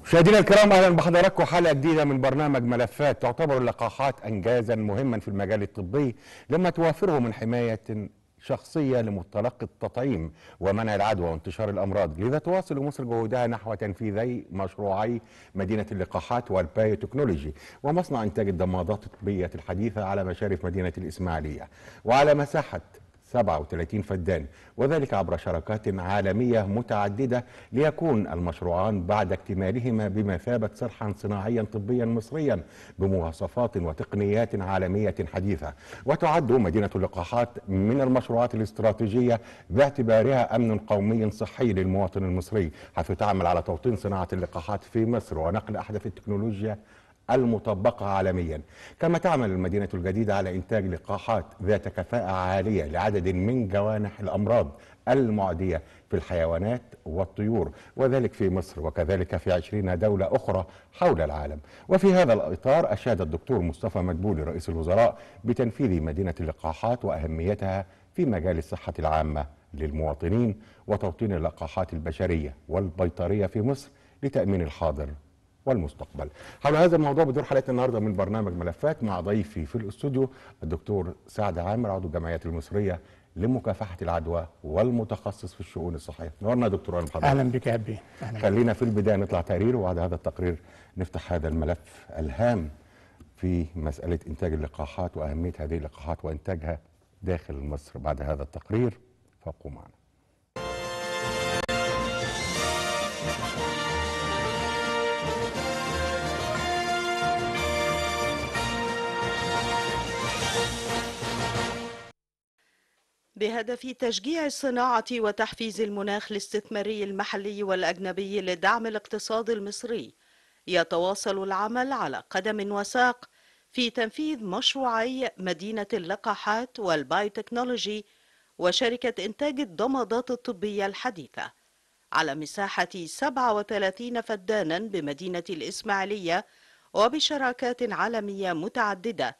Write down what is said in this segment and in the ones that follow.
مشاهدينا الكرام اهلا بحضراتكم حلقه جديده من برنامج ملفات تعتبر اللقاحات انجازا مهما في المجال الطبي لما توافره من حمايه شخصيه لمتلقي التطعيم ومنع العدوى وانتشار الامراض لذا تواصل مصر جهودها نحو تنفيذي مشروعي مدينه اللقاحات والبايوتكنولوجي ومصنع انتاج الضمادات الطبيه الحديثه على مشارف مدينه الاسماعيليه وعلى مساحه 37 فدان وذلك عبر شراكات عالمية متعددة ليكون المشروعان بعد اكتمالهما بمثابة صرحا صناعيا طبيا مصريا بمواصفات وتقنيات عالمية حديثة وتعد مدينة اللقاحات من المشروعات الاستراتيجية باعتبارها أمن قومي صحي للمواطن المصري حيث تعمل على توطين صناعة اللقاحات في مصر ونقل أحدث التكنولوجيا المطبقة عالميا كما تعمل المدينة الجديدة على إنتاج لقاحات ذات كفاءة عالية لعدد من جوانح الأمراض المعدية في الحيوانات والطيور وذلك في مصر وكذلك في عشرين دولة أخرى حول العالم وفي هذا الإطار أشاد الدكتور مصطفى مدبولي رئيس الوزراء بتنفيذ مدينة اللقاحات وأهميتها في مجال الصحة العامة للمواطنين وتوطين اللقاحات البشرية والبيطرية في مصر لتأمين الحاضر والمستقبل حول هذا الموضوع بدور حلقتنا النهارده من برنامج ملفات مع ضيفي في الاستوديو الدكتور سعد عامر عضو الجمعيات المصريه لمكافحه العدوى والمتخصص في الشؤون الصحيه نورنا يا دكتور اهلا اهلا بك يا ابي اهلا خلينا في البدايه نطلع تقرير وبعد هذا التقرير نفتح هذا الملف الهام في مساله انتاج اللقاحات واهميه هذه اللقاحات وانتاجها داخل مصر بعد هذا التقرير فابقوا معنا بهدف تشجيع الصناعة وتحفيز المناخ الاستثماري المحلي والأجنبي لدعم الاقتصاد المصري يتواصل العمل على قدم وساق في تنفيذ مشروعي مدينة اللقاحات والبايوتكنولوجي وشركة إنتاج الضمادات الطبية الحديثة على مساحة 37 فدانا بمدينة الإسماعيلية وبشراكات عالمية متعددة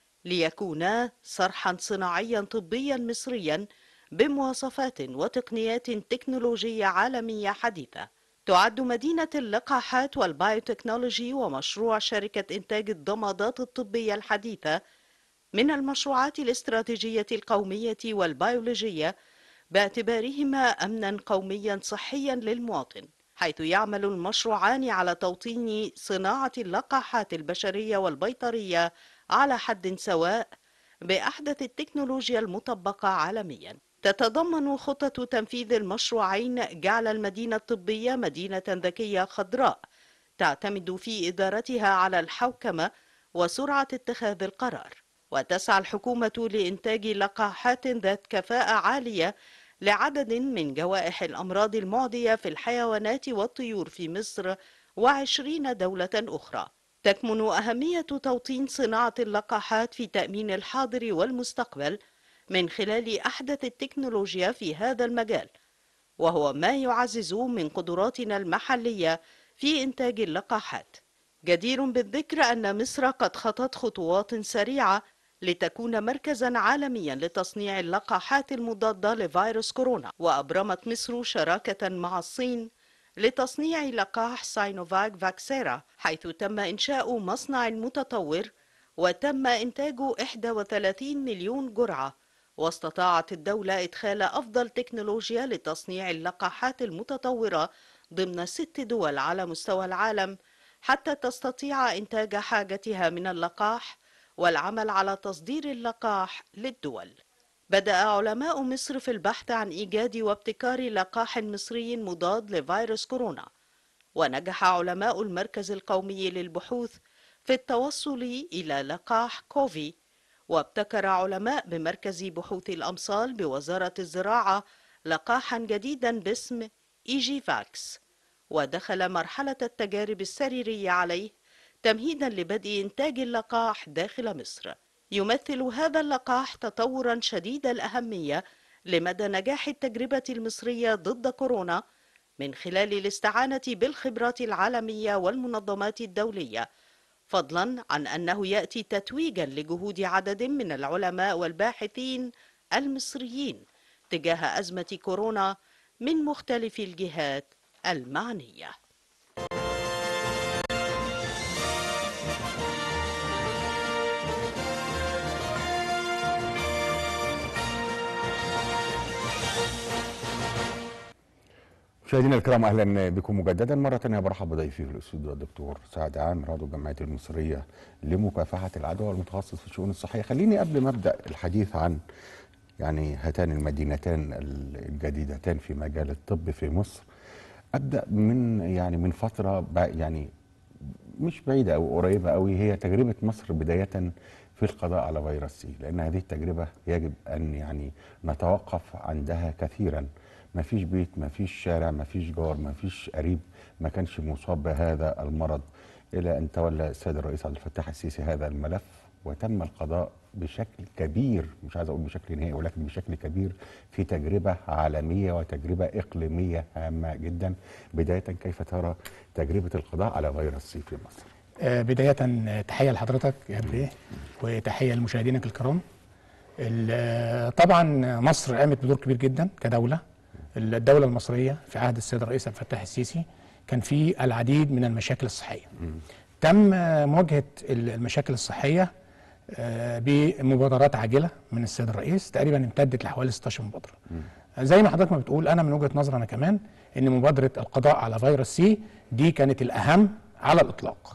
ليكونا صرحا صناعيا طبيا مصريا بمواصفات وتقنيات تكنولوجية عالمية حديثة تعد مدينة اللقاحات والبايوتكنولوجي ومشروع شركة إنتاج الضمادات الطبية الحديثة من المشروعات الاستراتيجية القومية والبيولوجية باعتبارهما أمنا قوميا صحيا للمواطن حيث يعمل المشروعان على توطين صناعة اللقاحات البشرية والبيطرية على حد سواء بأحدث التكنولوجيا المطبقة عالميا تتضمن خطة تنفيذ المشروعين جعل المدينة الطبية مدينة ذكية خضراء تعتمد في إدارتها على الحوكمة وسرعة اتخاذ القرار وتسعى الحكومة لإنتاج لقاحات ذات كفاءة عالية لعدد من جوائح الأمراض المعدية في الحيوانات والطيور في مصر وعشرين دولة أخرى تكمن أهمية توطين صناعة اللقاحات في تأمين الحاضر والمستقبل من خلال أحدث التكنولوجيا في هذا المجال وهو ما يعزز من قدراتنا المحلية في إنتاج اللقاحات جدير بالذكر أن مصر قد خطت خطوات سريعة لتكون مركزا عالميا لتصنيع اللقاحات المضادة لفيروس كورونا وأبرمت مصر شراكة مع الصين لتصنيع لقاح ساينوفاك فاكسيرا حيث تم إنشاء مصنع متطور وتم إنتاج 31 مليون جرعة واستطاعت الدولة إدخال أفضل تكنولوجيا لتصنيع اللقاحات المتطورة ضمن ست دول على مستوى العالم حتى تستطيع إنتاج حاجتها من اللقاح والعمل على تصدير اللقاح للدول بدأ علماء مصر في البحث عن إيجاد وابتكار لقاح مصري مضاد لفيروس كورونا ونجح علماء المركز القومي للبحوث في التوصل إلى لقاح كوفي وابتكر علماء بمركز بحوث الأمصال بوزارة الزراعة لقاحا جديدا باسم إيجي فاكس ودخل مرحلة التجارب السريرية عليه تمهيدا لبدء إنتاج اللقاح داخل مصر يمثل هذا اللقاح تطورا شديد الأهمية لمدى نجاح التجربة المصرية ضد كورونا من خلال الاستعانة بالخبرات العالمية والمنظمات الدولية فضلا عن أنه يأتي تتويجا لجهود عدد من العلماء والباحثين المصريين تجاه أزمة كورونا من مختلف الجهات المعنية مشاهدينا الكرام اهلا بكم مجددا مره ثانيه برحب بضيفي في الاستوديو الدكتور سعد عامر عضو الجمعيه المصريه لمكافحه العدوى والمتخصص في الشؤون الصحيه خليني قبل ما ابدا الحديث عن يعني هاتان المدينتان الجديدتان في مجال الطب في مصر ابدا من يعني من فتره يعني مش بعيده او قريبه قوي هي تجربه مصر بدايه في القضاء على فيروس سي لان هذه التجربه يجب ان يعني نتوقف عندها كثيرا ما فيش بيت ما فيش شارع ما فيش جار ما فيش قريب ما كانش مصاب بهذا المرض الى ان تولى السيد الرئيس عبد الفتاح السيسي هذا الملف وتم القضاء بشكل كبير مش عايز اقول بشكل نهائي ولكن بشكل كبير في تجربه عالميه وتجربه اقليميه هامه جدا بدايه كيف ترى تجربه القضاء على فيروس سي في مصر آه، بداية تحية لحضرتك يا بيه وتحية لمشاهدينك الكرام ال- طبعا مصر قامت بدور كبير جدا كدولة الدولة المصرية في عهد السيد الرئيس عبد الفتاح السيسي كان في العديد من المشاكل الصحية تم آه، مواجهة ال- المشاكل الصحية آه، بمبادرات عاجلة من السيد الرئيس تقريبا امتدت لحوالي 16 مبادرة زي ما حضرتك ما بتقول انا من وجهة نظري انا كمان ان مبادرة القضاء على فيروس سي دي كانت الاهم على الاطلاق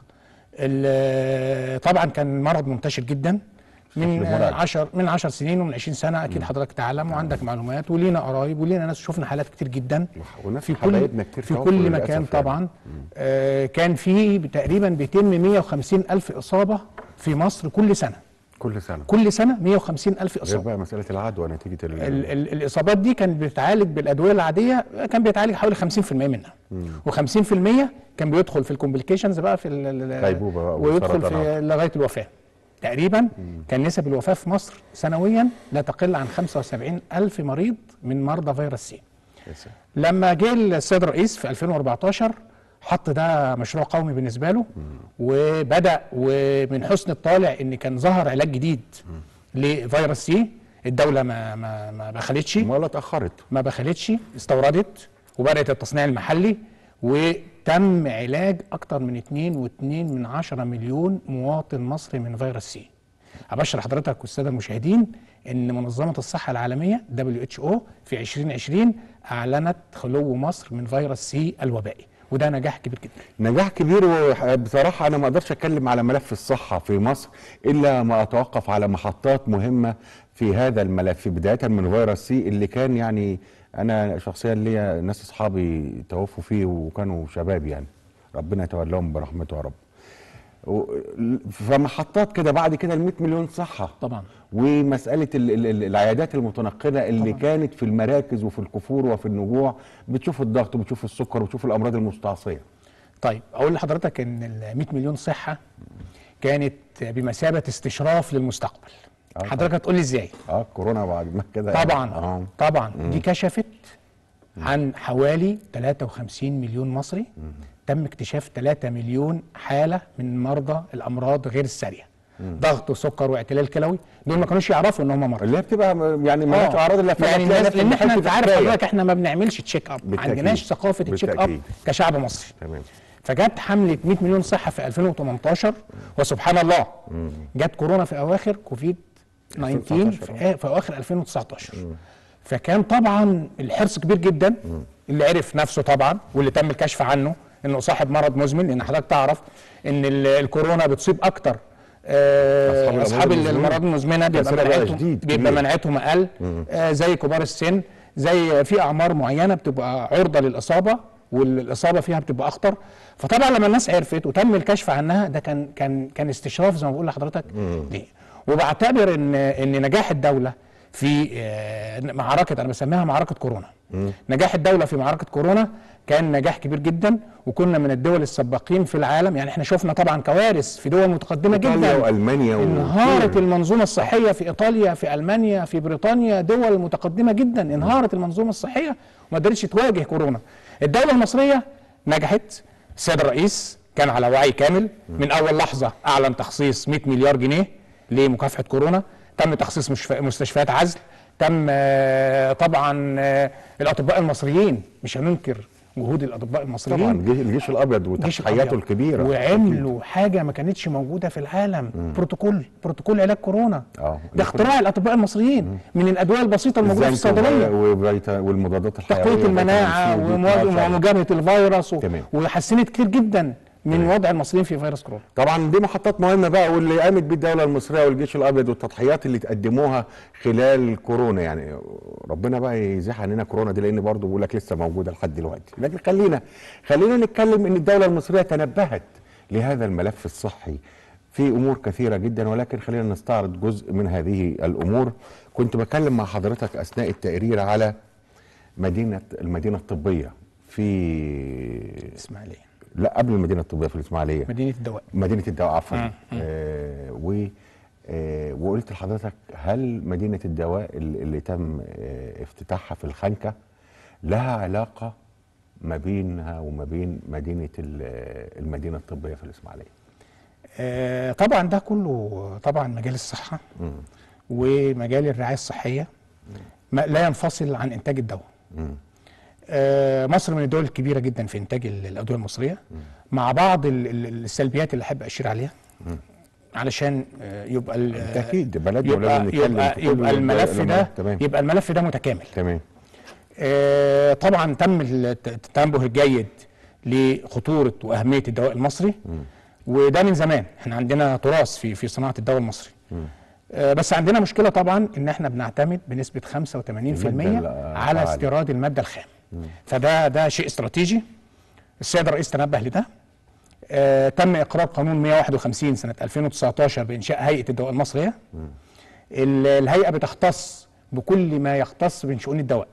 ال- طبعا كان مرض منتشر جدا من بشكل مرعب. 10 من 10 سنين ومن 20 سنه اكيد حضرتك تعلم وعندك معلومات ولينا قرايب ولينا ناس شفنا حالات كتير جدا وناس في كل حبايبنا كتير في توفوا كل للأسف مكان يعني. طبعا آه كان في تقريبا بيتم 150 الف اصابه في مصر كل سنه كل سنه كل سنه 150 الف غير اصابه بقى مساله العدوى نتيجه ال- ال ال الاصابات دي كانت بتتعالج بالادويه العاديه كان بيتعالج حوالي 50% منها و50% كان بيدخل في الكومبليكيشنز بقى في ال- ال- غيبوبة بقى ويدخل والسرطانات. في لغايه الوفاه تقريبا كان نسب الوفاه في مصر سنويا لا تقل عن 75 الف مريض من مرضى فيروس سي يا سلام. لما جه السيد الرئيس في 2014 حط ده مشروع قومي بالنسبه له وبدا ومن حسن الطالع ان كان ظهر علاج جديد لفيروس سي الدوله ما ما ما بخلتش امال اتاخرت ما بخلتش استوردت وبدات التصنيع المحلي وتم علاج اكتر من 2.2 من 10 مليون مواطن مصري من فيروس سي ابشر حضرتك والساده المشاهدين ان منظمه الصحه العالميه WHO في 2020 اعلنت خلو مصر من فيروس سي الوبائي وده نجاح كبير جدا نجاح كبير وبصراحة أنا ما أقدرش أتكلم على ملف الصحة في مصر إلا ما أتوقف على محطات مهمة في هذا الملف بداية من فيروس سي اللي كان يعني أنا شخصيا ليا ناس أصحابي توفوا فيه وكانوا شباب يعني ربنا يتولاهم برحمته يا رب و- فمحطات كده بعد كده ال 100 مليون صحة طبعا ومسألة ال- ال- ال- العيادات المتنقلة اللي طبعا. كانت في المراكز وفي الكفور وفي النجوع بتشوف الضغط وبتشوف السكر وبتشوف الأمراض المستعصية طيب اقول لحضرتك ان ال 100 مليون صحه كانت بمثابه استشراف للمستقبل آه حضرتك هتقول لي ازاي اه كورونا بعد ما كده طبعا اه طبعا دي كشفت عن حوالي 53 مليون مصري تم اكتشاف 3 مليون حاله من مرضى الامراض غير الساريه ضغط وسكر واعتلال كلوي دول ما كانوش يعرفوا ان هم مرضى اللي هي بتبقى يعني مالهاش آه. اعراض الا فجأة يعني تلاقي الناس نفسك لان احنا دخلت انت في عارف حكاية. حضرتك احنا ما بنعملش تشيك اب ما بالتأكيد. عندناش ثقافه التشيك اب بالتأكيد. كشعب مصري تمام فجت حمله 100 مليون صحه في 2018 وسبحان الله جت كورونا في اواخر كوفيد 19 في, آ- في اواخر 2019 فكان طبعا الحرص كبير جدا اللي عرف نفسه طبعا واللي تم الكشف عنه انه صاحب مرض مزمن لان حضرتك تعرف ان ال- الكورونا بتصيب اكتر آه، أصحاب اصحاب الأمراض المزمنة. الامراض المزمنه بيبقى تأثيرها بقى مناعتهم شديد، بيبقى كبير. مناعتهم اقل آه زي كبار السن زي في اعمار معينه بتبقى عرضه للاصابه والاصابه فيها بتبقى اخطر فطبعا لما الناس عرفت وتم الكشف عنها ده كان كان كان استشراف زي ما بقول لحضرتك ليه وبعتبر ان ان نجاح الدوله في آه، معركه انا بسميها معركه كورونا نجاح الدوله في معركه كورونا كان نجاح كبير جدا وكنا من الدول السباقين في العالم يعني احنا شفنا طبعا كوارث في دول متقدمه إيطاليا جدا وألمانيا و- انهارت كتير. المنظومه الصحيه في ايطاليا في المانيا في بريطانيا دول متقدمه جدا انهارت المنظومه الصحيه وما قدرتش تواجه كورونا الدوله المصريه نجحت السيد الرئيس كان على وعي كامل من اول لحظه اعلن تخصيص 100 مليار جنيه لمكافحه كورونا تم تخصيص مشف- مستشفيات عزل تم آه، طبعا آه، الاطباء المصريين مش هننكر جهود الاطباء المصريين طبعا الجيش, الجيش الابيض الجيش وتضحياته الأبيض. الكبيره وعملوا حاجه ما كانتش موجوده في العالم بروتوكول بروتوكول علاج كورونا اه ده اختراع الاطباء المصريين من الادويه البسيطه الموجوده في الزنك الصيدليه و- وفيتا- والمضادات الحيويه تقويه المناعه وفيتامين سي ودي 12. ومواجهه الفيروس و- تمام. وحسنت كتير جدا من وضع المصريين في فيروس كورونا طبعا دي محطات مهمه بقى واللي قامت بيه الدوله المصريه والجيش الابيض والتضحيات اللي تقدموها خلال كورونا يعني ربنا بقى يزيح عننا كورونا دي لان برضه بقول لك لسه موجوده لحد دلوقتي لكن خلينا خلينا نتكلم ان الدوله المصريه تنبهت لهذا الملف الصحي في امور كثيره جدا ولكن خلينا نستعرض جزء من هذه الامور كنت بكلم مع حضرتك اثناء التقرير على مدينه المدينه الطبيه في اسماعيليه لا قبل المدينه الطبيه في الاسماعيليه مدينه الدواء مدينه الدواء عفوا مم. آه و آه وقلت لحضرتك هل مدينه الدواء اللي, اللي تم آه افتتاحها في الخنكه لها علاقه ما بينها وما بين مدينه ال- آه، المدينه الطبيه في الاسماعيليه آه، طبعا ده كله طبعا مجال الصحه مم. ومجال الرعايه الصحيه ما لا ينفصل عن انتاج الدواء مم. آه، مصر من الدول الكبيره جدا في انتاج ال- الادويه المصريه مع بعض ال- ال- السلبيات اللي احب اشير عليها علشان آه، يبقى ال- بالتأكيد، بلدنا يبقى ولازم نتكلم يبقى, في كل يبقى الملف الأمور. ده تمام. يبقى الملف ده متكامل تمام آه، طبعا تم الت- التنبه الجيد لخطوره واهميه الدواء المصري وده من زمان احنا عندنا تراث في في صناعه الدواء المصري آه، بس عندنا مشكله طبعا ان احنا بنعتمد بنسبه 85% المادة على الفعالة. استيراد الماده الخام فده ده شيء استراتيجي السيد الرئيس تنبه لده آه، تم اقرار قانون 151 سنه 2019 بانشاء هيئه الدواء المصريه ال- الهيئه بتختص بكل ما يختص بشؤون الدواء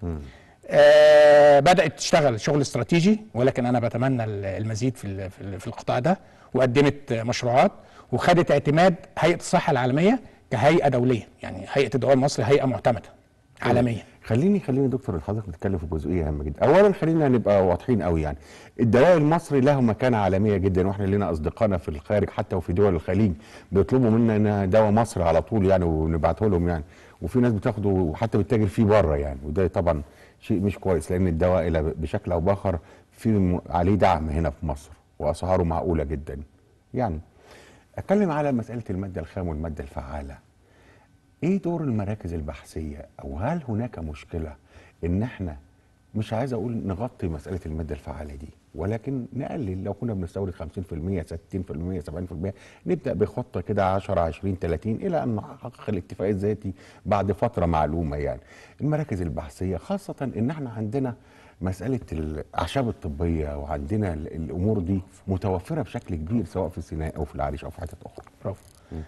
آه بدات تشتغل شغل استراتيجي ولكن انا بتمنى ال- المزيد في ال- في ال- في القطاع ده وقدمت مشروعات وخدت اعتماد هيئه الصحه العالميه كهيئه دوليه يعني هيئه الدواء المصري هيئه معتمده عالميا خليني خليني دكتور حضرتك نتكلم في جزئيه هامه جدا اولا خلينا نبقى واضحين قوي يعني الدواء المصري له مكانه عالميه جدا واحنا لنا اصدقائنا في الخارج حتى وفي دول الخليج بيطلبوا منا دواء مصري على طول يعني ونبعته لهم يعني وفي ناس بتاخده وحتى بتتاجر فيه بره يعني وده طبعا شيء مش كويس لان الدواء الى بشكل او باخر في م- عليه دعم هنا في مصر واسعاره معقوله جدا يعني اتكلم على مساله الماده الخام والماده الفعاله ايه دور المراكز البحثيه او هل هناك مشكله ان احنا مش عايز اقول نغطي مساله الماده الفعاله دي ولكن نقلل لو كنا بنستورد 50% 60% 70% نبدا بخطه كده 10 20 30 الى ان نحقق الاكتفاء الذاتي بعد فتره معلومه يعني المراكز البحثيه خاصه ان احنا عندنا مساله الاعشاب الطبيه وعندنا ال- الامور دي متوفره بشكل كبير سواء في سيناء او في العريش او في حتت اخرى برافو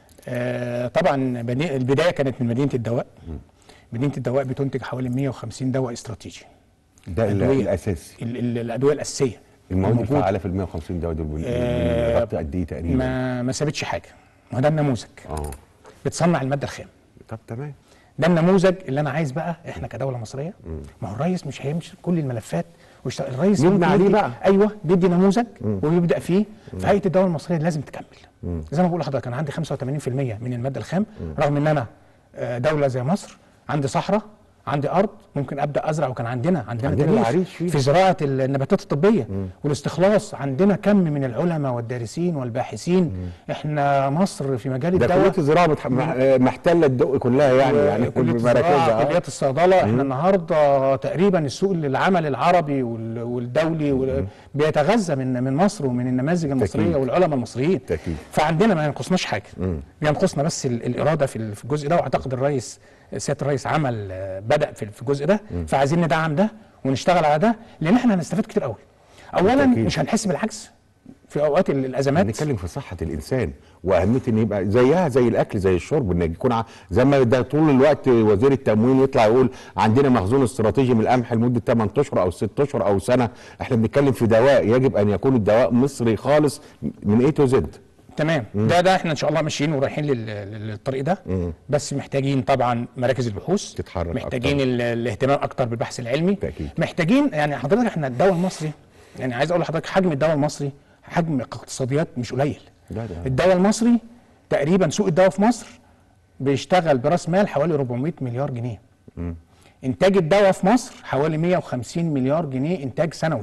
آه طبعا بني- البدايه كانت من مدينه الدواء مدينه الدواء بتنتج حوالي 150 دواء استراتيجي ده ال- أدوية. الاساسي ال- ال- الادويه الاساسيه المواد الموجودة. الفعاله في ال 150 دواء دول بن- آه، بنغطي قد ايه تقريبا؟ ما ما سابتش حاجه ما ده النموذج اه بتصنع الماده الخام طب تمام ده النموذج اللي انا عايز بقى احنا كدوله مصريه ما هو الرئيس مش هيمشي كل الملفات ويشتغل الرئيس نبني ممكن عليه يدي- بقى. ايوه بيدي نموذج ويبدا فيه فهيئه الدوله المصريه لازم تكمل زي ما بقول لحضرتك انا عندي 85% من الماده الخام رغم ان انا آه، دوله زي مصر عندي صحراء عندي ارض ممكن ابدا ازرع وكان عندنا عندنا, عندنا تاريخ العريش فيه. في زراعه النباتات الطبيه والاستخلاص عندنا كم من العلماء والدارسين والباحثين احنا مصر في مجال ده الدواء كليه الزراعه متح... مح- آه، محتله الدق كلها يعني يعني كلية بمراكزها الزراعة آه. كليات الصيدلة احنا النهاردة تقريبا السوق العمل العربي وال- والدولي وال- بيتغذى من من مصر ومن النماذج المصرية تأكيد. والعلماء المصريين تأكيد. فعندنا ما ينقصناش حاجة بينقصنا بس ال- الإرادة في ال- في الجزء ده وأعتقد الرئيس سيادة الرئيس عمل آه، بدأ في في الجزء ده فعايزين ندعم ده ونشتغل على ده لأن احنا هنستفاد كتير قوي أولا بالتأكيد. مش هنحس بالعجز في أوقات ال- الأزمات بنتكلم في صحه الانسان واهميه ان يبقى زيها زي الاكل زي الشرب ان يكون ع- زي ما ده طول الوقت وزير التموين يطلع يقول عندنا مخزون استراتيجي من القمح لمده 8 اشهر او 6 اشهر او سنه احنا بنتكلم في دواء يجب ان يكون الدواء مصري خالص من اي تو زد تمام ده ده احنا ان شاء الله ماشيين ورايحين لل- لل- للطريق ده بس محتاجين طبعا مراكز البحوث تتحرك محتاجين أكتر. ال- الاهتمام اكتر بالبحث العلمي تأكيد. محتاجين يعني حضرتك احنا الدواء المصري يعني عايز اقول لحضرتك حجم الدواء المصري حجم اقتصاديات مش قليل ده ده الدواء المصري تقريبا سوق الدواء في مصر بيشتغل براس مال حوالي 400 مليار جنيه انتاج الدواء في مصر حوالي 150 مليار جنيه انتاج سنوي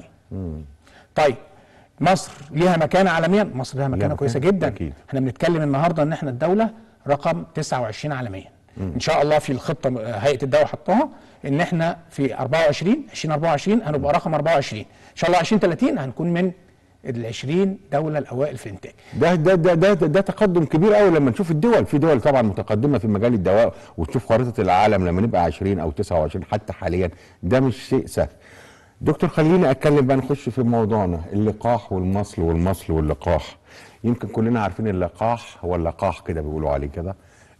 طيب مصر ليها مكانه عالميا مصر ليها مكانه مكانة، كويسه جدا أكيد. احنا بنتكلم النهارده ان احنا الدوله رقم 29 عالميا ان شاء الله في الخطه م- هيئه الدواء حطها ان احنا في 24 2024 هنبقى رقم 24 ان شاء الله 2030 هنكون من ال 20 دوله الاوائل في الانتاج ده ده ده ده, ده, ده تقدم كبير قوي لما نشوف الدول في دول طبعا متقدمه في مجال الدواء وتشوف خريطه العالم لما نبقى 20 او 29 حتى حاليا ده مش شيء سهل دكتور خليني اتكلم بقى نخش في موضوعنا اللقاح والمصل والمصل واللقاح يمكن كلنا عارفين اللقاح هو اللقاح كده بيقولوا عليه كده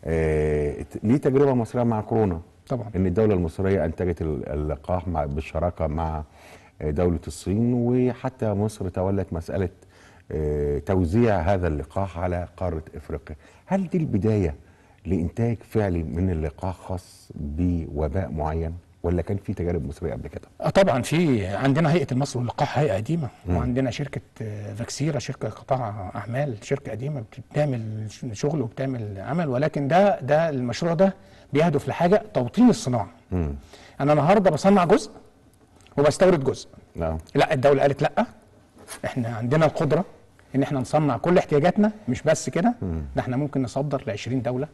آه ليه تجربه مصريه مع كورونا طبعا ان الدوله المصريه انتجت ال- اللقاح مع بالشراكه مع آه، دوله الصين وحتى مصر تولت مساله آه، توزيع هذا اللقاح على قاره افريقيا هل دي البدايه لانتاج فعلي من اللقاح خاص بوباء معين ولا كان في تجارب مصريه قبل كده اه طبعا في عندنا هيئه المصل واللقاح هيئه قديمه وعندنا شركه آه، فاكسيرا شركه قطاع اعمال شركه قديمه بتعمل ش- شغل وبتعمل عمل ولكن ده ده المشروع ده بيهدف لحاجه توطين الصناعه امم انا النهارده بصنع جزء وبستورد جزء نعم لا الدوله قالت لا احنا عندنا القدره ان احنا نصنع كل احتياجاتنا مش بس كده ده احنا ممكن نصدر ل 20 دوله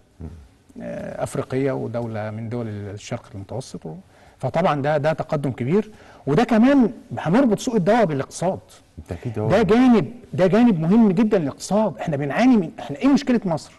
آه، افريقيه ودوله من دول الشرق المتوسط و- فطبعا ده ده تقدم كبير وده كمان هنربط سوق الدواء بالاقتصاد بالتاكيد هو ده جانب ده جانب مهم جدا للاقتصاد احنا بنعاني من احنا ايه مشكله مصر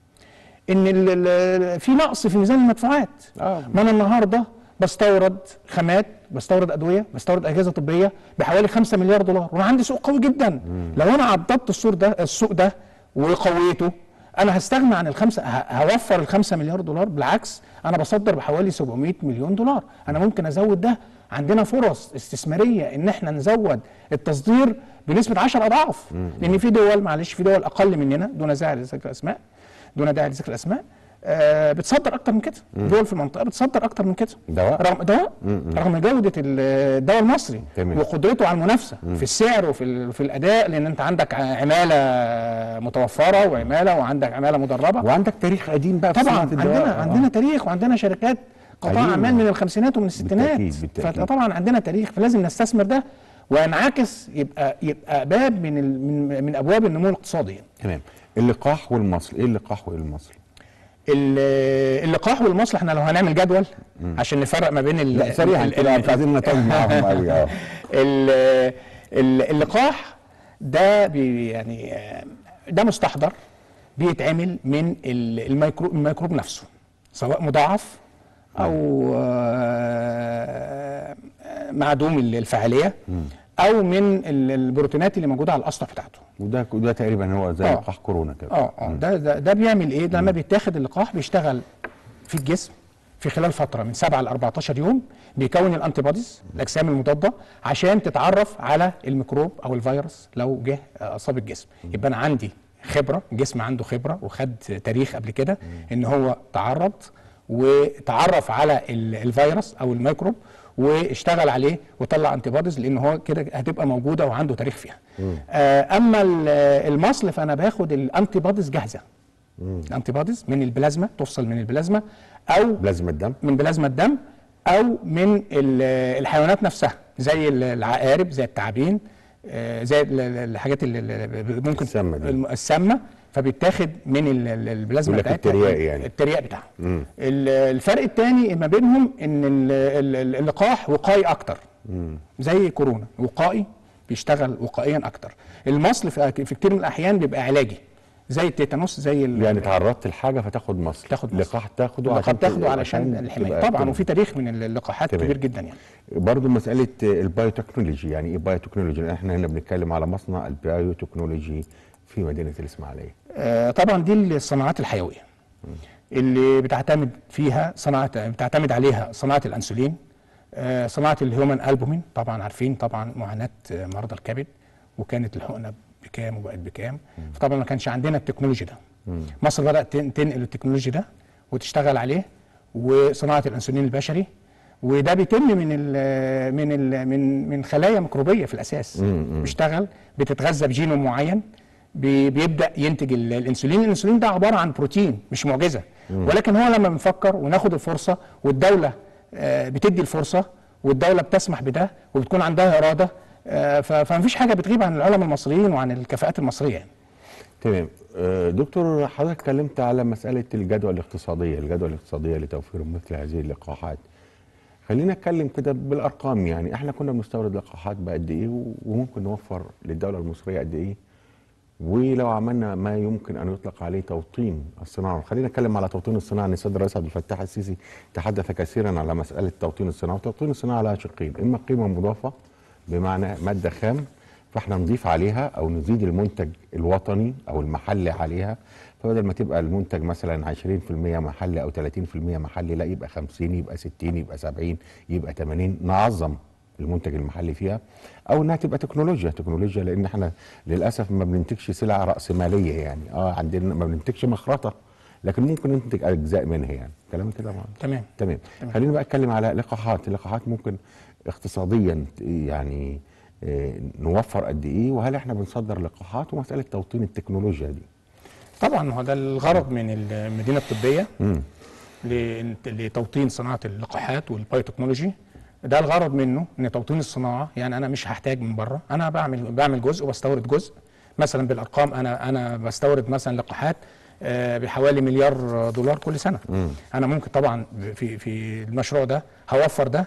ان ال ال في نقص في ميزان المدفوعات آه. ما انا النهارده بستورد خامات بستورد ادويه بستورد اجهزه طبيه بحوالي 5 مليار دولار وانا عندي سوق قوي جدا لو انا عضدت السوق ده السوق ده وقويته انا هستغنى عن الخمسه ه- هوفر الخمسة مليار دولار بالعكس انا بصدر بحوالي 700 مليون دولار انا ممكن ازود ده عندنا فرص استثماريه ان احنا نزود التصدير بنسبه 10 اضعاف لان في دول معلش في دول اقل مننا دون داعي لذكر الاسماء دون داعي لذكر الاسماء آه بتصدر اكتر من كده دول في المنطقه بتصدر اكتر من كده دواء؟ رغم دواء رغم جوده ال- الدواء المصري تمام. وقدرته على المنافسه في السعر وفي ال- في الاداء لان انت عندك ع- عماله متوفره وعماله وعندك عماله مدربه وعندك تاريخ قديم بقى في طبعا صناعة الدواء. عندنا آه. عندنا تاريخ وعندنا شركات قطاع قديمة. اعمال من الخمسينات ومن الستينات بالتأكيد، بالتأكيد. فطبعا عندنا تاريخ فلازم نستثمر ده وينعكس يبقى يبقى باب من ال- من من ابواب النمو الاقتصادي يعني. تمام اللقاح والمصل ايه اللقاح وايه المصل ال- اللقاح والمصل احنا لو هنعمل جدول عشان نفرق ما بين ال- لا سريعا ال- كده ال- مش عايزين نطول معاهم قوي اه ال- ال- اللقاح ده بي يعني آه، ده مستحضر بيتعمل من ال- الميكرو الميكروب نفسه سواء مضاعف او آه، معدوم الفعاليه او من ال- البروتينات اللي موجوده على الاسطح بتاعته وده وده تقريبا هو زي آه. لقاح كورونا كده اه اه ده, ده ده بيعمل ايه؟ لما بيتاخد اللقاح بيشتغل في الجسم في خلال فتره من 7 ل 14 يوم بيكون الانتي بوديز الاجسام المضاده عشان تتعرف على الميكروب او الفيروس لو جه اصاب الجسم يبقى انا عندي خبره الجسم عنده خبره وخد تاريخ قبل كده ان هو تعرض وتعرف على ال- الفيروس او الميكروب واشتغل عليه وطلع انتي بوديز لان هو كده هتبقى موجوده وعنده تاريخ فيها آه اما ال- المصل فانا باخد الانتي بوديز جاهزه الانتي بوديز من البلازما توصل من البلازما او بلازما الدم من بلازما الدم او من ال- الحيوانات نفسها زي ال- العقارب زي التعابين آه، زي ال- ال- الحاجات اللي اللي ممكن السامة دي. الم- السامه فبيتاخد من ال- ال- البلازما يقول لك بتاعتها الترياق يعني. الترياق بتاعها ال- الفرق الثاني ما بينهم ان ال- ال- اللقاح وقائي اكتر زي كورونا وقائي بيشتغل وقائيا اكتر المصل في في كتير من الاحيان بيبقى علاجي زي التيتانوس زي ال- يعني تعرضت لحاجه فتاخد مصل تاخد مصل. لقاح تاخده اللقاح تاخده علشان الحمايه تبقى طبعا كده. وفي تاريخ من اللقاحات تمام. كبير جدا يعني برضه مسألة البايوتكنولوجي يعني ايه بايوتكنولوجي احنا هنا بنتكلم على مصنع البايوتكنولوجي في مدينة الإسماعيلية آه، طبعا دي الصناعات الحيويه اللي بتعتمد فيها صناعه بتعتمد عليها صناعه الانسولين آه، صناعه الهيومن البومين طبعا عارفين طبعا معاناه آه، مرضى الكبد وكانت الحقنه بكام وبقت بكام فطبعا ما كانش عندنا التكنولوجي ده مصر بدات تن- تنقل التكنولوجي ده وتشتغل عليه وصناعه الانسولين البشري وده بيتم من ال من ال من من خلايا ميكروبيه في الاساس بيشتغل بتتغذى بجينوم معين بي- بيبدا ينتج ال- الانسولين الانسولين ده عباره عن بروتين مش معجزه ولكن هو لما بنفكر وناخد الفرصه والدوله آه، بتدي الفرصه والدوله بتسمح بده وبتكون عندها اراده آه، ف- فمفيش حاجه بتغيب عن العلماء المصريين وعن الكفاءات المصريه يعني. تمام آه، دكتور حضرتك اتكلمت على مسألة الجدوى الاقتصادية الجدوى الاقتصادية لتوفير مثل هذه اللقاحات خلينا نتكلم كده بالأرقام يعني احنا كنا بنستورد لقاحات بقد ايه و- وممكن نوفر للدولة المصرية قد ايه ولو عملنا ما يمكن ان يطلق عليه توطين الصناعه، خلينا نتكلم على توطين الصناعه ان السيد الرئيس عبد الفتاح السيسي تحدث كثيرا على مساله توطين الصناعه، وتوطين الصناعه لها شقين، اما قيمه مضافه بمعنى ماده خام فاحنا نضيف عليها او نزيد المنتج الوطني او المحلي عليها فبدل ما تبقى المنتج مثلا 20% محلي او 30% محلي لا يبقى 50 يبقى 60 يبقى 70 يبقى 80 نعظم المنتج المحلي فيها او انها تبقى تكنولوجيا تكنولوجيا لان احنا للاسف ما بننتجش سلع راسماليه يعني اه عندنا ما بننتجش مخرطه لكن ممكن ننتج اجزاء منها يعني كلام كده معاك تمام تمام خلينا بقى اتكلم على لقاحات اللقاحات ممكن اقتصاديا يعني آه، نوفر قد ايه وهل احنا بنصدر لقاحات ومساله توطين التكنولوجيا دي طبعا ما هو ده الغرض من المدينه الطبيه مم. ل- لتوطين صناعه اللقاحات والبايوتكنولوجي ده الغرض منه ان توطين الصناعه يعني انا مش هحتاج من بره انا بعمل بعمل جزء وبستورد جزء مثلا بالارقام انا انا بستورد مثلا لقاحات آه، بحوالي مليار دولار كل سنه انا ممكن طبعا في في المشروع ده هوفر ده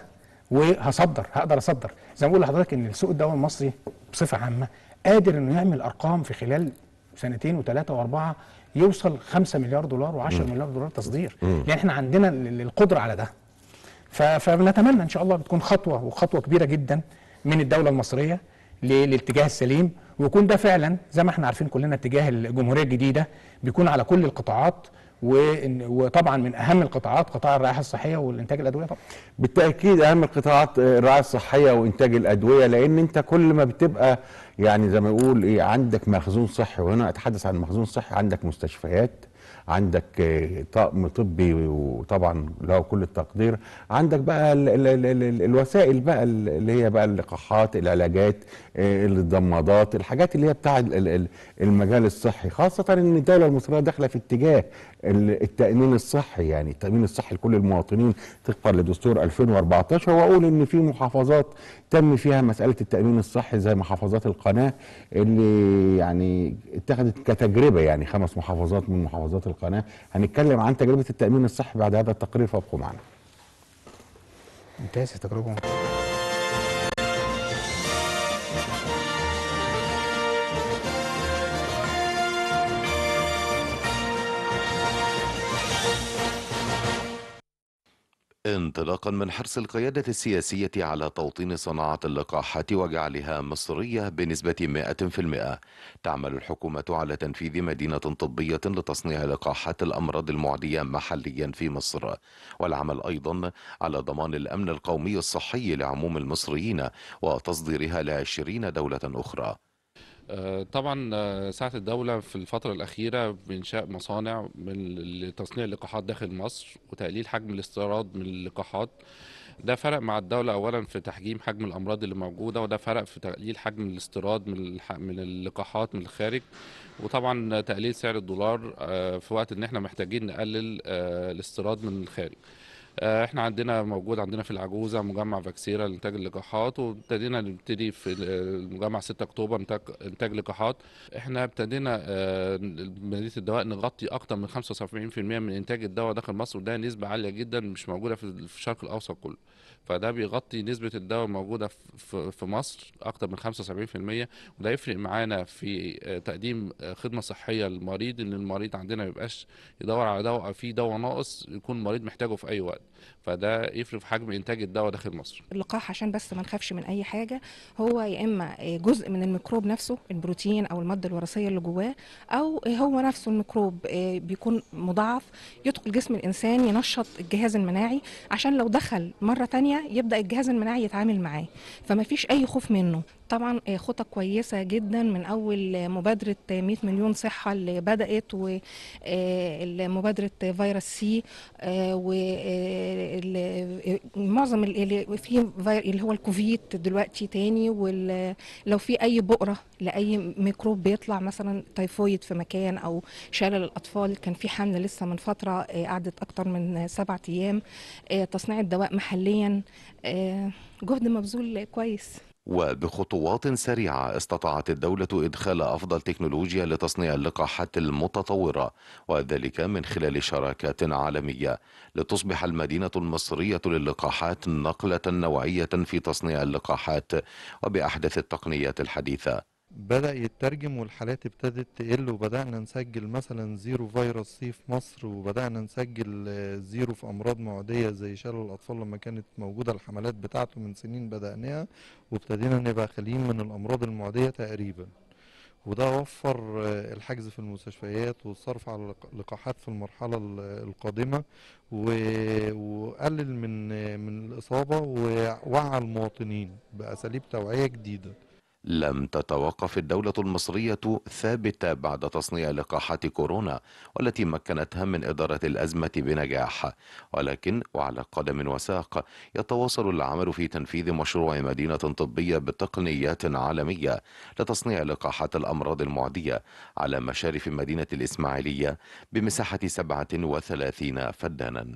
وهصدر هقدر اصدر زي ما بقول لحضرتك ان السوق الدواء المصري بصفه عامه قادر انه يعمل ارقام في خلال سنتين وثلاثه واربعه يوصل 5 مليار دولار و10 مليار دولار تصدير لان احنا عندنا ال- القدره على ده ف- فبنتمنى ان شاء الله بتكون خطوه وخطوه كبيره جدا من الدوله المصريه ل- للاتجاه السليم ويكون ده فعلا زي ما احنا عارفين كلنا اتجاه الجمهوريه الجديده بيكون على كل القطاعات وإن- وطبعا من اهم القطاعات قطاع الرعايه الصحيه والانتاج الادويه طبعا بالتاكيد اهم القطاعات آه، الرعايه الصحيه وانتاج الادويه لان انت كل ما بتبقى يعني زي ما يقول ايه عندك مخزون صحي وهنا اتحدث عن مخزون صحي عندك مستشفيات عندك آه، طقم طبي وطبعا له كل التقدير عندك بقى ال ال ال ال الوسائل بقى ال- اللي هي بقى اللقاحات العلاجات آه، الضمادات الحاجات اللي هي بتاع ال- ال- ال- المجال الصحي خاصة ان الدولة المصرية داخلة في اتجاه ال- التأمين الصحي يعني التأمين الصحي لكل المواطنين طبقا لدستور 2014 واقول ان في محافظات تم فيها مسألة التأمين الصحي زي محافظات القناة اللي يعني اتخذت كتجربة يعني خمس محافظات من محافظات القناة هنتكلم عن تجربة التأمين الصحي بعد هذا التقرير فابقوا معنا ممتاز تجربه ممتازة. انطلاقا من حرص القيادة السياسية على توطين صناعة اللقاحات وجعلها مصرية بنسبة 100% تعمل الحكومة على تنفيذ مدينة طبية لتصنيع لقاحات الأمراض المعدية محليا في مصر والعمل أيضا على ضمان الأمن القومي الصحي لعموم المصريين وتصديرها لعشرين دولة أخرى آه، طبعا آه، ساعة الدولة في الفترة الأخيرة بإنشاء مصانع من لتصنيع اللقاحات داخل مصر وتقليل حجم الاستيراد من اللقاحات ده فرق مع الدولة أولا في تحجيم حجم الأمراض اللي موجودة وده فرق في تقليل حجم الاستيراد من الح- من اللقاحات من الخارج وطبعا تقليل سعر الدولار آه، في وقت إن احنا محتاجين نقلل آه، الاستيراد من الخارج آه، احنا عندنا موجود عندنا في العجوزة مجمع فاكسيرا لإنتاج اللقاحات وابتدينا نبتدي في آه، مجمع 6 أكتوبر إنتاج إنتاج لقاحات احنا ابتدينا آه، مدينة الدواء نغطي أكتر من 75% من إنتاج الدواء داخل مصر وده نسبة عالية جدا مش موجودة في في الشرق الأوسط كله فده بيغطي نسبة الدواء الموجودة في- في في مصر أكتر من 75% وده يفرق معانا في آه، تقديم آه، خدمة صحية للمريض إن المريض عندنا ما يبقاش يدور على دواء في دواء ناقص يكون المريض محتاجه في أي وقت فده يفرق في حجم إنتاج الدواء داخل مصر اللقاح عشان بس ما نخافش من اي حاجه هو يا اما جزء من الميكروب نفسه البروتين او الماده الوراثيه اللي جواه او هو نفسه الميكروب آه، بيكون مضاعف يدخل جسم الانسان ينشط الجهاز المناعي عشان لو دخل مره تانية يبدا الجهاز المناعي يتعامل معاه فما فيش اي خوف منه طبعا آه، خطة كويسة جدا من أول آه، مبادرة آه، 100 مليون صحة اللي بدأت ومبادرة فيروس سي ومعظم اللي في في- اللي هو الكوفيد دلوقتي تاني ولو في أي بؤرة لأي ميكروب بيطلع مثلا تيفويد في مكان أو شلل الأطفال كان في حملة لسه من فترة آه، قعدت أكتر من سبعة أيام آه، تصنيع الدواء محليا آه، جهد مبذول كويس وبخطوات سريعة استطاعت الدولة إدخال أفضل تكنولوجيا لتصنيع اللقاحات المتطورة وذلك من خلال شراكات عالمية لتصبح المدينة المصرية للقاحات نقلة نوعية في تصنيع اللقاحات وبأحدث التقنيات الحديثة بدأ يترجم والحالات ابتدت تقل وبدأنا نسجل مثلا زيرو فيروس سي في مصر وبدأنا نسجل آه، زيرو في أمراض معدية زي شلل الأطفال لما كانت موجودة الحملات بتاعته من سنين بدأناها وابتدينا نبقى خاليين من الأمراض المعدية تقريبا وده وفر آه، الحجز في المستشفيات والصرف على اللق- اللقاحات في المرحلة ال- القادمة و- وقلل من آه، من الإصابة ووعى المواطنين بأساليب توعية جديدة لم تتوقف الدولة المصرية ثابتة بعد تصنيع لقاحات كورونا والتي مكنتها من إدارة الأزمة بنجاح ولكن وعلى قدم وساق يتواصل العمل في تنفيذ مشروع مدينة طبية بتقنيات عالمية لتصنيع لقاحات الأمراض المعدية على مشارف مدينة الإسماعيلية بمساحة 37 فدانا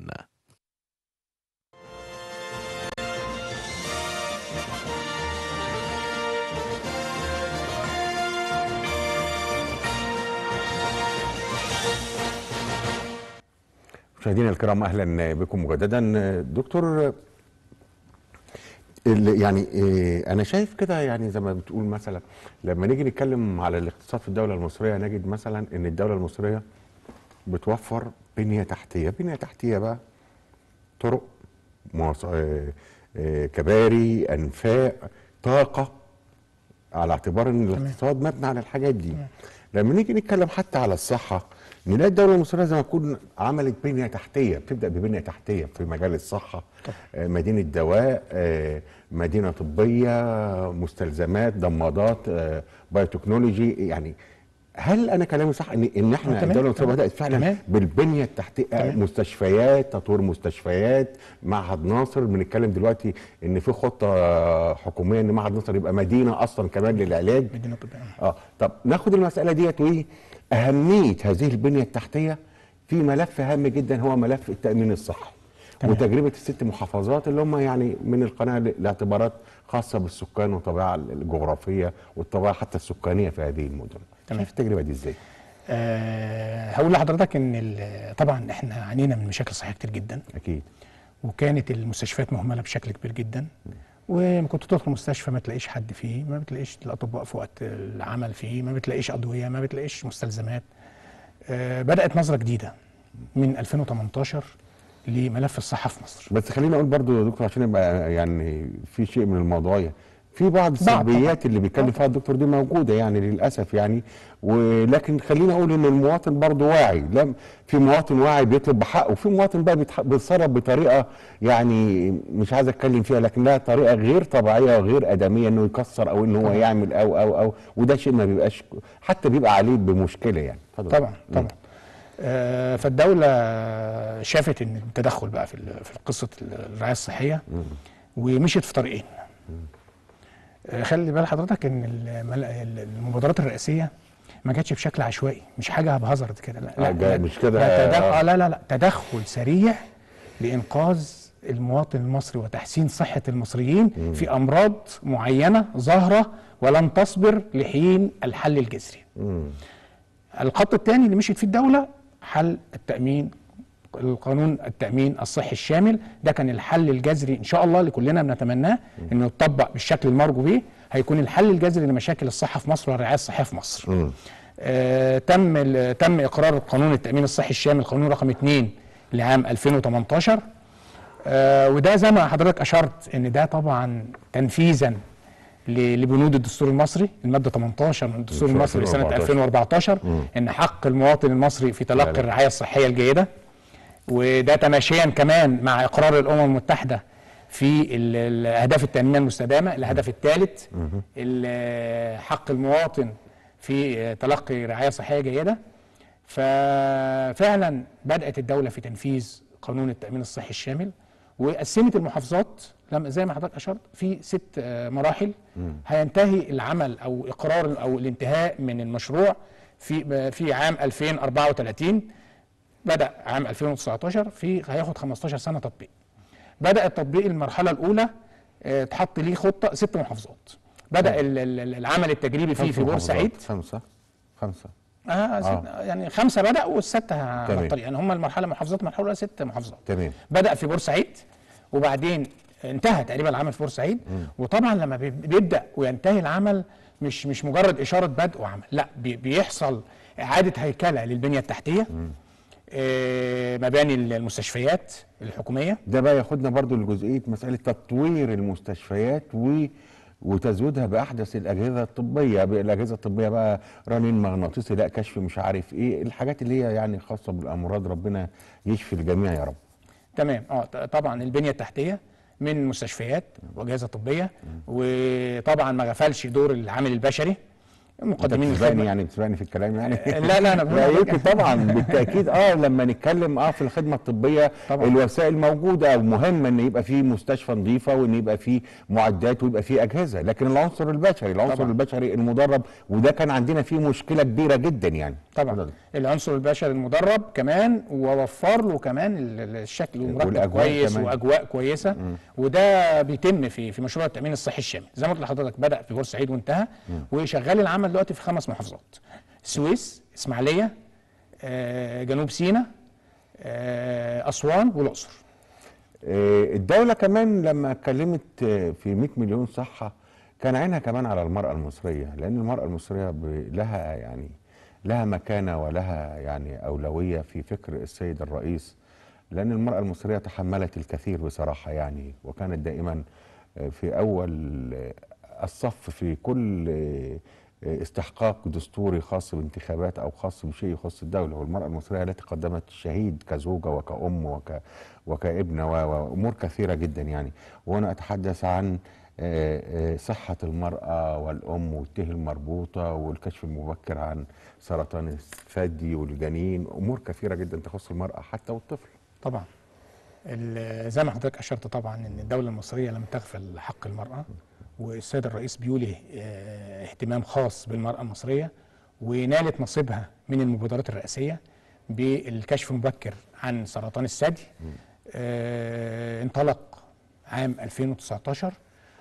مشاهدينا الكرام اهلا بكم مجددا دكتور ال- يعني إيه، انا شايف كده يعني زي ما بتقول مثلا لما نيجي نتكلم على الاقتصاد في الدوله المصريه نجد مثلا ان الدوله المصريه بتوفر بنيه تحتيه بنيه تحتيه بقى طرق مواص- آه، آه، كباري انفاق طاقه على اعتبار ان الاقتصاد مبني على الحاجات دي لما نيجي نتكلم حتى على الصحه نلاقي الدوله المصريه زي ما تكون عملت بنيه تحتيه بتبدا ببنيه تحتيه في مجال الصحه آه، مدينه دواء آه، مدينه طبيه مستلزمات ضمادات آه، بايوتكنولوجي يعني هل انا كلامي صح ان ان احنا تمام، الدوله المصريه تمام، بدات فعلا تمام. بالبنيه التحتيه تمام. مستشفيات تطوير مستشفيات معهد ناصر بنتكلم دلوقتي ان في خطه حكوميه ان معهد ناصر يبقى مدينه اصلا كمان للعلاج مدينه طبيه اه طب ناخد المساله ديت وايه اهميه هذه البنيه التحتيه في ملف هام جدا هو ملف التامين الصحي تمام. وتجربه الست محافظات اللي هم يعني من القناه لاعتبارات خاصه بالسكان والطبيعه الجغرافيه والطبيعه حتى السكانيه في هذه المدن تمام. شايف التجربه دي ازاي أه هقول لحضرتك ان ال- طبعا احنا عانينا من مشاكل صحيه كتير جدا اكيد وكانت المستشفيات مهمله بشكل كبير جدا وكنت تدخل مستشفى ما تلاقيش حد فيه ما بتلاقيش الاطباء في وقت العمل فيه ما بتلاقيش ادويه ما بتلاقيش مستلزمات أه بدات نظره جديده من 2018 لملف الصحه في مصر بس خليني اقول برضو يا دكتور عشان يبقى يعني في شيء من الموضوعيه في بعض السلبيات اللي بيتكلم فيها الدكتور دي موجوده يعني للاسف يعني ولكن خليني اقول ان المواطن برضو واعي لم في مواطن واعي بيطلب بحقه وفي مواطن بقى بيتح- بيتصرف بطريقه يعني مش عايز اتكلم فيها لكنها طريقه غير طبيعيه وغير ادميه انه يكسر او ان هو يعمل او او او وده شيء ما بيبقاش حتى بيبقى عليه بمشكله يعني اتفضل. طبعا طبعا آه، فالدولة شافت ان التدخل بقى في ال- في قصة الرعاية الصحية ومشيت في طريقين آه، خلي بال حضرتك ان المل- المبادرات الرئاسية ما جاتش بشكل عشوائي مش حاجة بهزرت كده لا, آه، لا, جا- لا مش كده، لا, تدخل آه. آه لا لا لا تدخل سريع لإنقاذ المواطن المصري وتحسين صحة المصريين في أمراض معينة ظاهرة ولن تصبر لحين الحل الجذري الخط الثاني اللي مشيت فيه الدولة حل التأمين القانون التأمين الصحي الشامل ده كان الحل الجذري إن شاء الله اللي كلنا بنتمناه إنه يطبق بالشكل المرجو به هيكون الحل الجذري لمشاكل الصحة في مصر والرعاية الصحية في مصر آه تم ال- تم إقرار قانون التأمين الصحي الشامل قانون رقم 2 لعام 2018 آه وده زي ما حضرتك أشرت إن ده طبعا تنفيذا ل- لبنود الدستور المصري المادة 18 من الدستور في المصري لسنة 2014. 2014 إن حق المواطن المصري في لا، لا. تلقي الرعاية الصحية الجيدة وده تماشيا كمان مع إقرار الأمم المتحدة في ال- ال- اهداف التنميه المستدامه الهدف الثالث حق المواطن في آه، تلقي رعايه صحيه جيده ففعلا بدات الدوله في تنفيذ قانون التامين الصحي الشامل وقسمت المحافظات لما زي ما حضرتك اشرت في ست آه، مراحل هينتهي العمل او اقرار او الانتهاء من المشروع في في عام 2034 بدا عام 2019 في هياخد 15 سنه تطبيق بدا تطبيق المرحله الاولى آه، اتحط ليه خطه ست محافظات بدا ال- ال- العمل التجريبي فيه في خمس بورسعيد محافظات. خمسة خمسة آه, ست يعني خمسه بدا والسته على تمام. الطريق يعني هم المرحله محافظات المرحله الاولى ست محافظات تمام بدا في بورسعيد وبعدين انتهى تقريبا العمل في بورسعيد وطبعا لما بي- بيبدا وينتهي العمل مش مش مجرد اشاره بدء وعمل لا بي- بيحصل اعاده هيكله للبنيه التحتيه آه مباني المستشفيات الحكوميه ده بقى ياخدنا برضو لجزئيه مساله تطوير المستشفيات و وتزويدها باحدث الاجهزه الطبيه الاجهزه الطبيه بقى رنين مغناطيسي لا كشف مش عارف ايه الحاجات اللي هي يعني خاصه بالامراض ربنا يشفي الجميع يا رب تمام اه ط- طبعا البنيه التحتيه من مستشفيات واجهزه طبيه وطبعا ما غفلش دور العامل البشري انت مقدمين بتسبقني الخدمه يعني بتسبقني في الكلام يعني لا لا انا بقول لا لحضرتك- يمكن طبعا بالتاكيد اه لما نتكلم اه في الخدمه الطبيه طبعاً. الوسائل موجوده ومهم ان يبقى في مستشفى نظيفه وان يبقى في معدات ويبقى في اجهزه لكن العنصر البشري العنصر طبعاً. البشري المدرب وده كان عندنا فيه مشكله كبيره جدا يعني طبعا اتفضل. العنصر البشري المدرب كمان ووفر له كمان ال- ال- الشكل ومرتب والأجواء كويس كمان. واجواء كويسه وده بيتم في في مشروع التامين الصحي الشامل زي ما قلت لحضرتك بدا في بورسعيد وانتهى وشغال العمل دلوقتي في خمس محافظات السويس اسماعيليه آه، جنوب سيناء آه، اسوان والاقصر آه، الدولة كمان لما اتكلمت آه، في 100 مليون صحة كان عينها كمان على المرأة المصرية لأن المرأة المصرية ب- لها يعني لها مكانة ولها يعني أولوية في فكر السيد الرئيس لأن المرأة المصرية تحملت الكثير بصراحة يعني وكانت دائما آه، في أول آه، الصف في كل آه، آه، استحقاق دستوري خاص بانتخابات او خاص بشيء يخص الدوله والمراه المصريه التي قدمت الشهيد كزوجه وكأم وك وكابنه و- وامور كثيره جدا يعني وانا اتحدث عن آه، آه، صحه المراه والام والته المربوطه والكشف المبكر عن سرطان الثدي والجنين امور كثيره جدا تخص المراه حتى والطفل طبعا ال- زي ما حضرتك اشرت طبعا ان الدوله المصريه لم تغفل حق المراه والسيد الرئيس بيولي آه، اهتمام خاص بالمراه المصريه ونالت نصيبها من المبادرات الرئاسيه بالكشف المبكر عن سرطان الثدي آه، انطلق عام 2019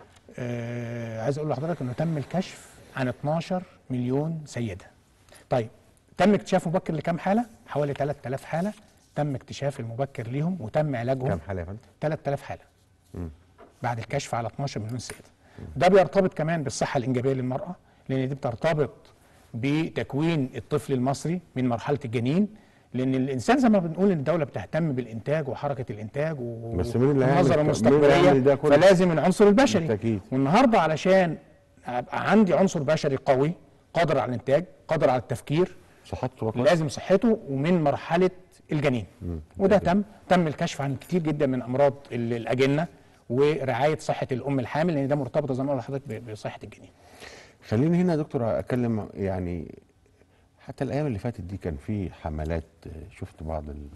آه، عايز اقول لحضرتك انه تم الكشف عن 12 مليون سيده طيب تم اكتشاف مبكر لكام حاله حوالي 3000 حاله تم اكتشاف المبكر ليهم وتم علاجهم كم حاله يا فندم 3000 حاله بعد الكشف على 12 مليون سيده ده بيرتبط كمان بالصحه الانجابيه للمراه لان دي بترتبط بتكوين الطفل المصري من مرحله الجنين لان الانسان زي ما بنقول ان الدوله بتهتم بالانتاج وحركه الانتاج و- بس مين اللي والنظره هيعمل- مين اللي هيعمل المستقبليه ده كله؟ فلازم العنصر البشري بالتأكيد. والنهارده علشان ابقى عندي عنصر بشري قوي قادر على الانتاج قادر على التفكير صحته وقت لازم صحته ومن مرحله الجنين وده تم تم الكشف عن كتير جدا من امراض ال- الاجنه ورعايه صحه الام الحامل لان ده مرتبط زي ما قلت لحضرتك ب- بصحه الجنين خليني هنا يا دكتور اتكلم يعني حتى الايام اللي فاتت دي كان في حملات آه، شفت بعض ال-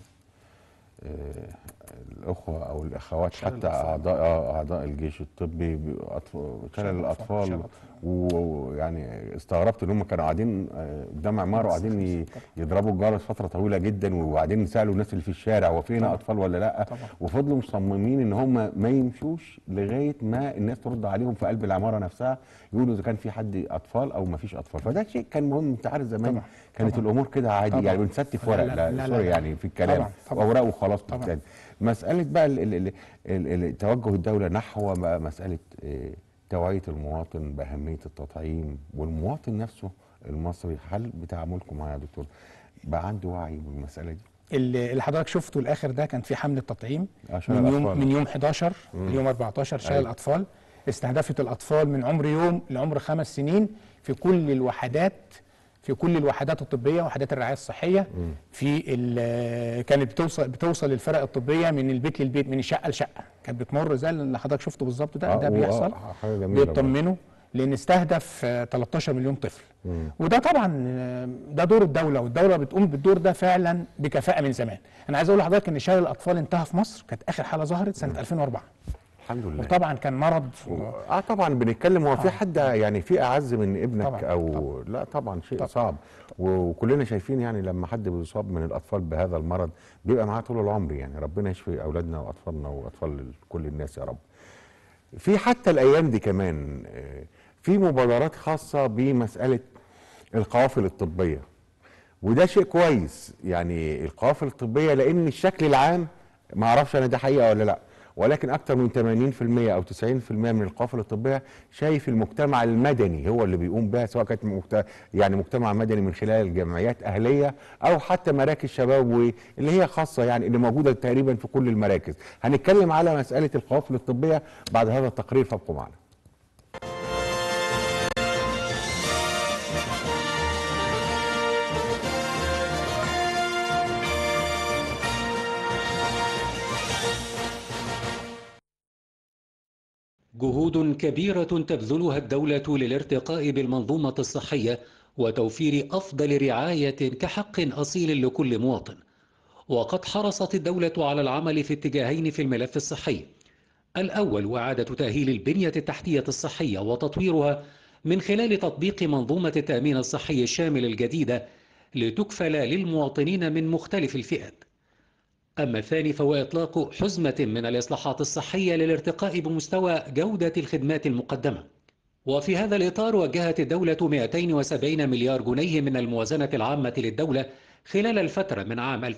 آه، الاخوه او الاخوات شلل حتى الأطفال. اعضاء آه، اعضاء الجيش الطبي بأطف- شلل شلل الاطفال الأطفال. ويعني استغربت ان هم كانوا قاعدين آه، قدام عماره وقاعدين ي- يضربوا الجرس فتره طويله جدا وبعدين سالوا الناس اللي في الشارع وفينا اطفال ولا لا طبعا. وفضلوا مصممين ان هم ما يمشوش لغايه ما الناس ترد عليهم في قلب العماره نفسها يقولوا اذا كان في حد اطفال او ما فيش اطفال فده شيء كان مهم انت عارف زمان طبعا. كانت طبعا. الامور كده عادي طبعا. يعني بنستف لا، ورق لا، لا, لا، لا، سوري لا. يعني في الكلام طبعا، طبعا. اوراق وخلاص طبعا. بتتكلم مساله بقى ال ال ال ال ال توجه الدوله نحو بقى مساله آه، توعيه المواطن باهميه التطعيم والمواطن نفسه المصري هل بتعاملكم معاه يا دكتور بقى عنده وعي بالمساله دي اللي اللي حضرتك شفته الاخر ده كان في حمله تطعيم عشان من يوم الأطفال. من يوم 11 ليوم 14 شلل أيوة. الاطفال استهدفت الاطفال من عمر يوم لعمر خمس سنين في كل الوحدات في كل الوحدات الطبيه وحدات الرعايه الصحيه في ال- كانت بتوصل بتوصل الفرق الطبيه من البيت للبيت من الشقه لشقه كانت بتمر زي اللي حضرتك شفته بالظبط ده آه، ده و- بيحصل آه، حاجة جميلة بيطمنوا لان استهدف آه، 13 مليون طفل وده طبعا آه، ده دور الدوله والدوله بتقوم بالدور ده فعلا بكفاءه من زمان انا عايز اقول لحضرتك ان شلل الاطفال انتهى في مصر كانت اخر حاله ظهرت سنه 2004 الحمد لله وطبعا كان مرض اه طبعا بنتكلم هو في حد يعني في اعز من ابنك طبعاً، او لا طبعا شيء طبعاً. صعب وكلنا شايفين يعني لما حد بيصاب من الاطفال بهذا المرض بيبقى معاه طول العمر يعني ربنا يشفي اولادنا واطفالنا واطفال كل الناس يا رب في حتى الايام دي كمان آه، في مبادرات خاصه بمساله القوافل الطبيه وده شيء كويس يعني القوافل الطبيه لان الشكل العام ما اعرفش انا ده حقيقه ولا لا ولكن اكتر من 80% او 90% من القوافل الطبيه شايف المجتمع المدني هو اللي بيقوم بها سواء كانت مجت... يعني مجتمع مدني من خلال جمعيات اهليه او حتى مراكز شباب واللي هي خاصه يعني اللي موجوده تقريبا في كل المراكز هنتكلم على مساله القوافل الطبيه بعد هذا التقرير فابقوا معنا جهود كبيرة تبذلها الدولة للارتقاء بالمنظومة الصحية وتوفير أفضل رعاية كحق أصيل لكل مواطن. وقد حرصت الدولة على العمل في اتجاهين في الملف الصحي. الأول إعادة تأهيل البنية التحتية الصحية وتطويرها من خلال تطبيق منظومة التأمين الصحي الشامل الجديدة لتكفل للمواطنين من مختلف الفئات. أما الثاني فهو إطلاق حزمة من الإصلاحات الصحية للارتقاء بمستوى جودة الخدمات المقدمة. وفي هذا الإطار وجهت الدولة 270 مليار جنيه من الموازنة العامة للدولة خلال الفترة من عام 2018-2019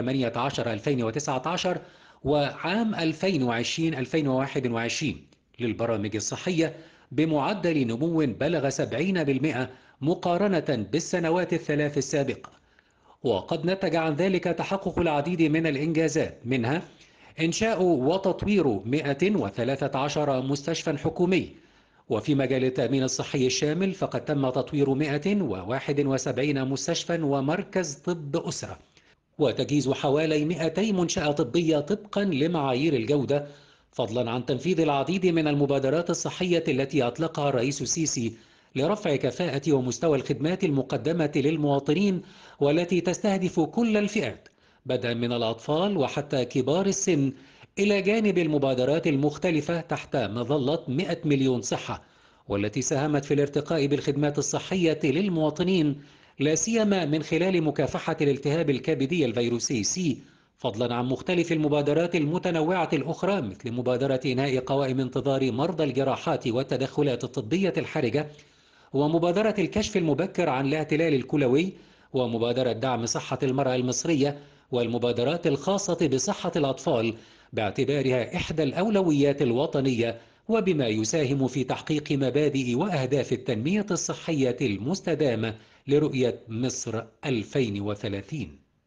وعام 2020-2021 للبرامج الصحية بمعدل نمو بلغ 70% مقارنة بالسنوات الثلاث السابقة. وقد نتج عن ذلك تحقق العديد من الإنجازات منها إنشاء وتطوير 113 مستشفى حكومي وفي مجال التأمين الصحي الشامل فقد تم تطوير 171 مستشفى ومركز طب أسرة وتجهيز حوالي 200 منشأة طبية طبقا لمعايير الجودة فضلا عن تنفيذ العديد من المبادرات الصحية التي أطلقها الرئيس السيسي لرفع كفاءة ومستوى الخدمات المقدمة للمواطنين والتي تستهدف كل الفئات بدءا من الأطفال وحتى كبار السن إلى جانب المبادرات المختلفة تحت مظلة 100 مليون صحة والتي ساهمت في الارتقاء بالخدمات الصحية للمواطنين لا سيما من خلال مكافحة الالتهاب الكبدي الفيروسي سي فضلا عن مختلف المبادرات المتنوعة الأخرى مثل مبادرة إنهاء قوائم انتظار مرضى الجراحات والتدخلات الطبية الحرجة ومبادرة الكشف المبكر عن الاعتلال الكلوي ومبادرة دعم صحة المرأة المصرية والمبادرات الخاصة بصحة الأطفال باعتبارها إحدى الأولويات الوطنية وبما يساهم في تحقيق مبادئ وأهداف التنمية الصحية المستدامة لرؤية مصر 2030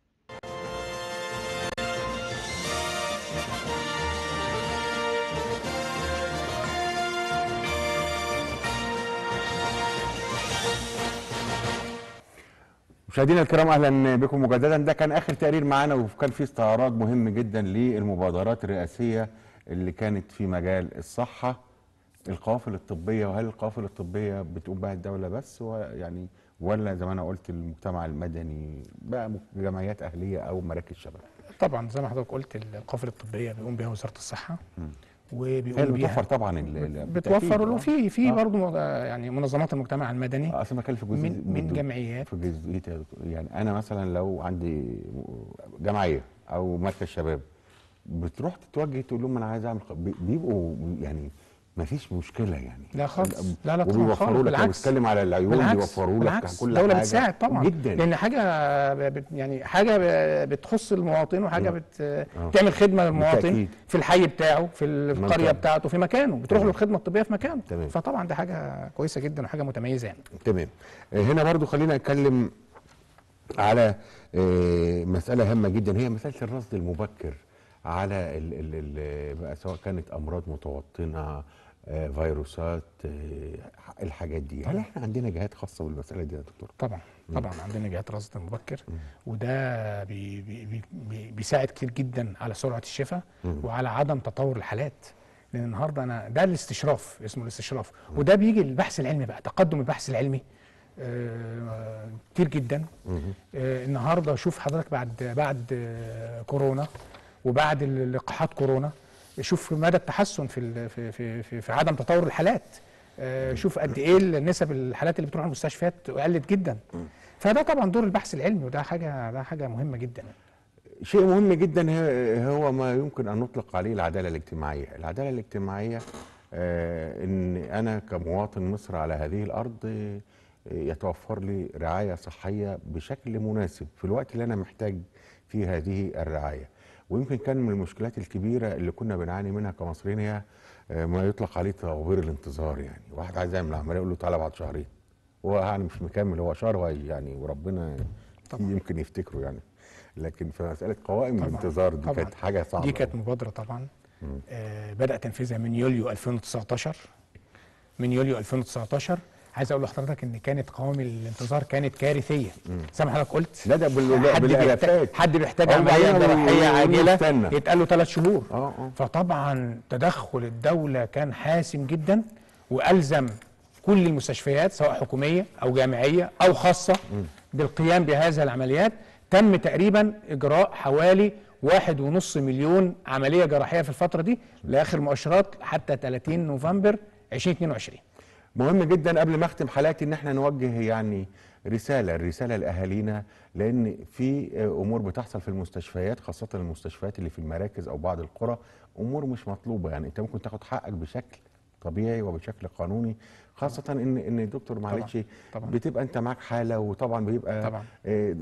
مشاهدينا الكرام اهلا بكم مجددا ده كان اخر تقرير معانا وكان فيه استعراض مهم جدا للمبادرات الرئاسيه اللي كانت في مجال الصحه القوافل الطبيه وهل القوافل الطبيه بتقوم بها الدوله بس ويعني ولا زي ما انا قلت المجتمع المدني بقى جمعيات اهليه او مراكز شباب طبعا زي ما حضرتك قلت القوافل الطبيه بيقوم بها وزاره الصحه وبيقوم هي اللي بيها بتوفر طبعا ال- ال- بتوفر بالتأكيد. له في في آه. برضه يعني منظمات المجتمع المدني آه، اصل ما كان في جزء من من بدو- جمعيات في جزئيه يا دكتور. يعني انا مثلا لو عندي جمعيه او مركز شباب بتروح تتوجه تقول لهم انا عايز اعمل ق- بي- بيبقوا يعني ما فيش مشكله يعني لا خالص لا لا طبعا وبيوفروا خالص لك لو بالعكس بتتكلم على العيون بالعكس بيوفروا لك بالعكس كل الدولة حاجه بتساعد طبعا جدا لان حاجه بت يعني حاجه ب- بتخص المواطن وحاجه مم. بت آه. بتعمل خدمه للمواطن بالتأكيد. في الحي بتاعه في ال- في منطقة. القريه بتاعته في مكانه بتروح تمام. له الخدمه الطبيه في مكانه تمام. فطبعا دي حاجه كويسه جدا وحاجه متميزه يعني تمام آه، هنا برضو خلينا نتكلم على آه، مسألة هامة جدا هي مسألة الرصد المبكر على ال ال ال بقى سواء كانت أمراض متوطنة آه، فيروسات آه، الحاجات دي هل احنا عندنا جهات خاصة بالمسألة دي يا دكتور؟ طبعا طبعا عندنا جهات رصد مبكر وده بي بي بي بي بيساعد كتير جدا على سرعه الشفاء وعلى عدم تطور الحالات لان النهارده انا ده الاستشراف اسمه الاستشراف وده بيجي البحث العلمي بقى تقدم البحث العلمي آه، كتير جدا آه، النهارده شوف حضرتك بعد بعد آه، كورونا وبعد لقاحات كورونا شوف مدى التحسن في ال- في في في, في عدم تطور الحالات آه، شوف قد ايه نسب الحالات اللي بتروح المستشفيات قلت جدا فده طبعا دور البحث العلمي وده حاجه ده حاجه مهمه جدا شيء مهم جدا ه- هو ما يمكن ان نطلق عليه العداله الاجتماعيه، العداله الاجتماعيه آه، ان انا كمواطن مصري على هذه الارض آه، يتوفر لي رعايه صحيه بشكل مناسب في الوقت اللي انا محتاج فيه هذه الرعايه. ويمكن كان من المشكلات الكبيره اللي كنا بنعاني منها كمصريين هي آه، ما يطلق عليه تطوير الانتظار يعني، واحد عايز يعمل عمليه يقول له تعالى بعد شهرين. هو يعني مش مكمل هو شهر وهي- يعني وربنا طبعا. يمكن يفتكره يعني. لكن في مساله قوائم طبعاً. الانتظار دي طبعاً. كانت حاجه صعبه دي كانت مبادره طبعا آه بدا تنفيذها من يوليو 2019 من يوليو 2019 عايز اقول لحضرتك ان كانت قوائم الانتظار كانت كارثيه زي ما حضرتك قلت لا ده بال- حد بالالافات بيحتاج حد بيحتاج أو عمليه بعدين جراحيه يقولوا عاجله استنى. يتقال له ثلاث شهور اه اه فطبعا تدخل الدوله كان حاسم جدا والزم كل المستشفيات سواء حكوميه او جامعيه او خاصه بالقيام بهذه العمليات تم تقريبا اجراء حوالي واحد ونص مليون عمليه جراحيه في الفتره دي لاخر مؤشرات حتى 30 نوفمبر 2022 مهم جدا قبل ما اختم حلقتي ان احنا نوجه يعني رساله رساله لاهالينا لان في امور بتحصل في المستشفيات خاصه المستشفيات اللي في المراكز او بعض القرى امور مش مطلوبه يعني انت ممكن تاخد حقك بشكل طبيعي وبشكل قانوني خاصة ان ان دكتور معلش طبعاً. بتبقى انت معاك حالة وطبعا بيبقى طبعاً. آه،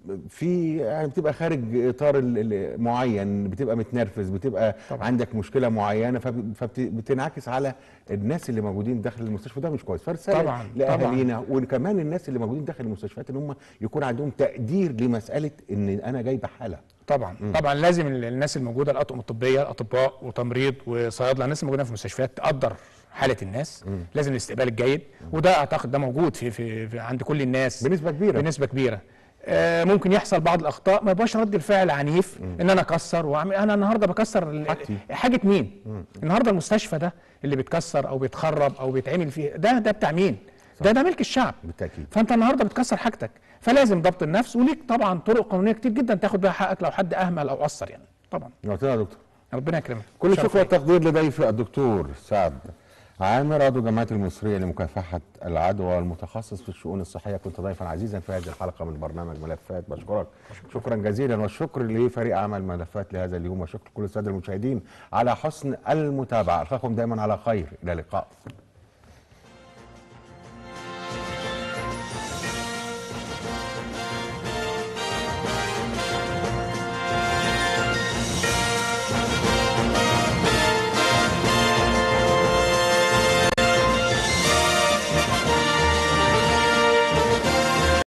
في يعني بتبقى خارج اطار ال- ال- معين بتبقى متنرفز بتبقى طبعاً. عندك مشكلة معينة فبتنعكس على الناس اللي موجودين داخل المستشفى ده مش كويس فرسالة طبعاً، لاهالينا وكمان الناس اللي موجودين داخل المستشفيات ان هم يكون عندهم تقدير لمسألة ان انا جاي بحالة طبعا طبعا لازم ال- الناس الموجوده الاطقم الطبيه الاطباء وتمريض وصيادله الناس الموجوده في المستشفيات تقدر حاله الناس لازم الاستقبال الجيد وده اعتقد ده موجود في, في, في عند كل الناس بنسبة كبيرة بنسبه كبيره آه ممكن يحصل بعض الاخطاء ما يبقاش رد الفعل عنيف ان انا اكسر واعمل انا النهارده بكسر ال- حاجتي. حاجه مين النهارده المستشفى ده اللي بيتكسر او بيتخرب او بيتعمل فيه ده ده بتاع مين ده ده ملك الشعب بالتأكيد فانت النهارده بتكسر حاجتك فلازم ضبط النفس وليك طبعا طرق قانونيه كتير جدا تاخد بيها حقك لو حد اهمل او قصر يعني طبعا نورتنا يا دكتور ربنا يكرمك كل شرف الشكر ليك. والتقدير لضيفي الدكتور سعد عامر عضو الجمعية المصرية لمكافحة العدوى المتخصص في الشؤون الصحية كنت ضيفا عزيزا في هذه الحلقة من برنامج ملفات بشكرك شكرا جزيلا والشكر لفريق عمل ملفات لهذا اليوم وشكر كل السادة المشاهدين على حسن المتابعة ألقاكم دائما على خير إلى اللقاء